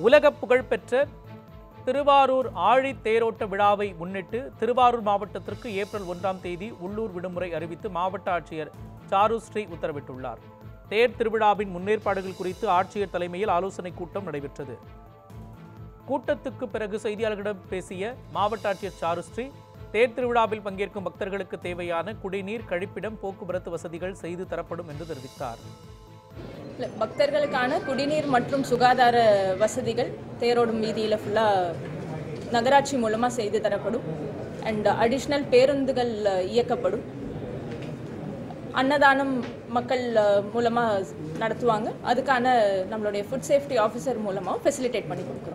உலக புகழ்பெற்ற திருவாரூர் ஆழி தேரோட்ட விழாவை முன்னிட்டு திருவாரூர் மாவட்டத்திற்கு ஏப்ரல் ஒன்றாம் தேதி உள்ளூர் விடுமுறை அறிவித்து மாவட்ட ஆட்சியர் சாரு ஸ்ரீ உத்தரவிட்டுள்ளார் தேர் திருவிழாவின் முன்னேற்பாடுகள் குறித்து ஆட்சியர் தலைமையில் ஆலோசனைக் கூட்டம் நடைபெற்றது கூட்டத்துக்கு பிறகு செய்தியாளர்களிடம் பேசிய மாவட்ட ஆட்சியர் சாருஸ்ரீ தேர் திருவிழாவில் பங்கேற்கும் பக்தர்களுக்கு தேவையான குடிநீர் கழிப்பிடம் போக்குவரத்து வசதிகள் செய்து தரப்படும் என்று தெரிவித்தார் இல்ல, பக்தர்களுக்கான குடிநீர் மற்றும் சுகாதார வசதிகள் தேரோடும் வீதியில் ஃபுல்லாக நகராட்சி மூலமாக செய்து தரப்படும் அண்ட் அடிஷ்னல் பேருந்துகள் அஹ், இயக்கப்படும் அன்னதானம் மக்கள் மூலமாக நடத்துவாங்க அதுக்கான நம்மளுடைய ஃபுட் சேஃப்டி ஆஃபீஸர் மூலமாக ஃபெசிலிட்டேட் பண்ணி கொடுக்குறோம்